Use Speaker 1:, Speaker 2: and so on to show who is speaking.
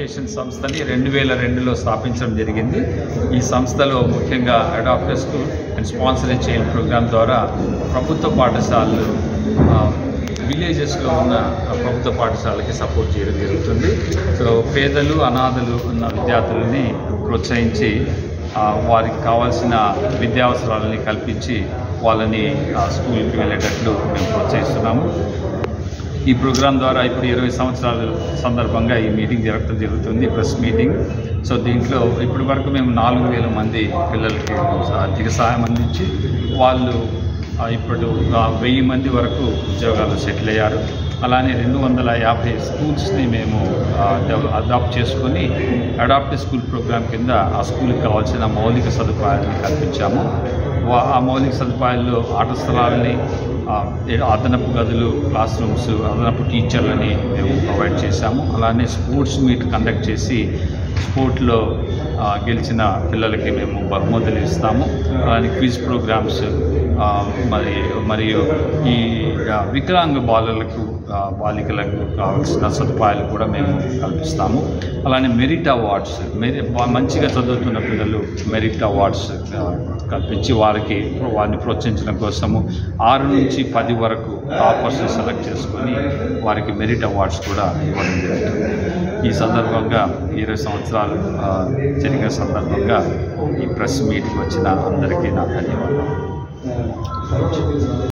Speaker 1: education సంస్థని రెండు వేల రెండులో స్థాపించడం జరిగింది ఈ సంస్థలో ముఖ్యంగా adopter school and sponsor child programme ద్వారా ప్రభుత్వ పాఠశాలలు ఆ, విలేజెస్లో ఉన్న ప్రభుత్వ పాఠశాలకి సపోర్ట్ చేయడం జరుగుతుంది సో పేదలు అనాథలు ఉన్న విద్యార్థులని ప్రోత్సహించి ఆ, వారికి కావాల్సిన విద్యావసరాలని కల్పించి వాళ్ళని ఆ, స్కూల్కి వెళ్ళేటట్లు మేము ప్రోత్సహిస్తున్నాము ఈ ప్రోగ్రాం ద్వారా ఇప్పుడు ఇరవై సంవత్సరాల సందర్భంగా ఈ మీటింగ్ జరగడం జరుగుతుంది ప్రెస్ మీటింగ్ సో దీంట్లో ఇప్పటి వరకు మేము నాలుగు వేల మంది పిల్లలకి ఆర్థిక సహాయం అందించి వాళ్ళు ఆ, ఇప్పుడు ఆ, వెయ్యి మంది వరకు ఉద్యోగాలు సెటిల్ అయ్యారు అలానే రెండు వందల యాభై స్కూల్స్ని మేము అడాప్ట్ చేసుకొని అడాప్ట్ స్కూల్ ప్రోగ్రాం కింద ఆ స్కూల్కి కావాల్సిన మౌలిక సదుపాయాలను కల్పించాము వా- ఆ మౌలిక సదుపాయాల్లో ఆట స్థలాలని ఆ, ఏ- అదనపు గదులు క్లాస్ రూమ్స్ అదనపు టీచర్లని మేము ప్రొవైడ్ చేశాము అలానే స్పోర్ట్స్ మీట్ కండక్ట్ చేసి స్పోర్ట్లో ఆ, గెలిచిన పిల్లలకి మేము బహుమతులు ఇస్తాము అలానే క్విజ్ ప్రోగ్రామ్స్ ఆ, మరి మరియు ఈ ఆ, వికలాంగ బాలలకు ఆ, బాలికలకు కావాల్సిన సదుపాయాలు కూడా మేము కల్పిస్తాము అలానే మెరిట్ అవార్డ్స్ మెరి బా- మంచిగా చదువుతున్న పిల్లలు మెరిట్ అవార్డ్స్ ఆ, కల్పించి వారికి వారిని ప్రోత్సహించడం కోసము ఆరు నుంచి పది వరకు టాపర్స్ సెలెక్ట్ చేసుకొని వారికి మెరిట్ అవార్డ్స్ కూడా ఇవ్వడం జరుగుతుంది ఈ సందర్భంగా ఇరవై సంవత్సరాలు ఆ, జరిగిన సందర్భంగా ఈ ప్రెస్ మీట్కి వచ్చిన అందరికీ నా ధన్యవాదాలు